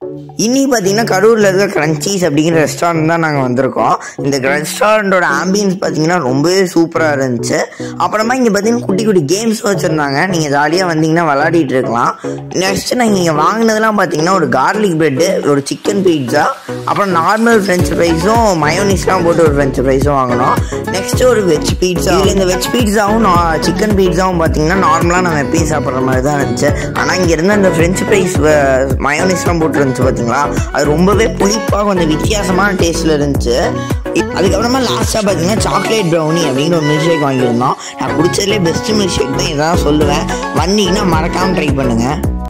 இன்னைக்கு பார்த்தீங்கன்னா கரூரில் இருக்க கிரன்ச்சீஸ் அப்படிங்கிற ரெஸ்டாரண்ட் தான் நாங்கள் வந்திருக்கோம் இந்த ரெஸ்டாரண்ட்டோட ஆம்பியன்ஸ் பார்த்தீங்கன்னா ரொம்பவே சூப்பராக இருந்துச்சு அப்புறமா இங்கே பார்த்தீங்கன்னா குட்டி குட்டி கேம்ஸ் வச்சுருந்தாங்க நீங்கள் ஜாலியாக வந்தீங்கன்னா விளாடிட்டு இருக்கலாம் நெக்ஸ்ட் நாங்கள் இங்கே வாங்கினதெல்லாம் பார்த்தீங்கன்னா ஒரு கார்லிக் பிரெட்டு ஒரு சிக்கன் பீட்சா அப்புறம் நார்மல் ஃப்ரெஞ்ச் ஃப்ரைஸும் மயோனிஸ்லாம் போட்டு ஒரு ஃப்ரெஞ்ச் ஃப்ரைஸும் வாங்கினோம் நெக்ஸ்ட் ஒரு வெஜ் பீட்சா இதில் இந்த வெஜ் பீட்சாவும் சிக்கன் பீட்சாவும் பார்த்தீங்கன்னா நார்மலாக நம்ம எப்பயும் சாப்பிட்ற மாதிரி தான் இருந்துச்சு ஆனால் இங்கே இருந்த அந்த ஃப்ரெஞ்ச் ஃப்ரைஸ் மயோனிஸ்லாம் போட்டு இருந்துச்சு பார்த்தீங்களா அது ரொம்பவே புளிப்பாக கொஞ்சம் வித்தியாசமான டேஸ்ட்டில் இருந்துச்சு அதுக்கப்புறமா லாஸ்ட்டாக பார்த்தீங்கன்னா சாக்லேட் ப்ரௌனி அப்படிங்கிற ஒரு மில்க் ஷேக் வாங்கியிருந்தோம் நான் குடிச்சதுலேயே பெஸ்ட் மில்க் ஷேக் தான் இதான் சொல்லுவேன் வந்தீங்கன்னா மறக்காமல் ட்ரை பண்ணுங்கள்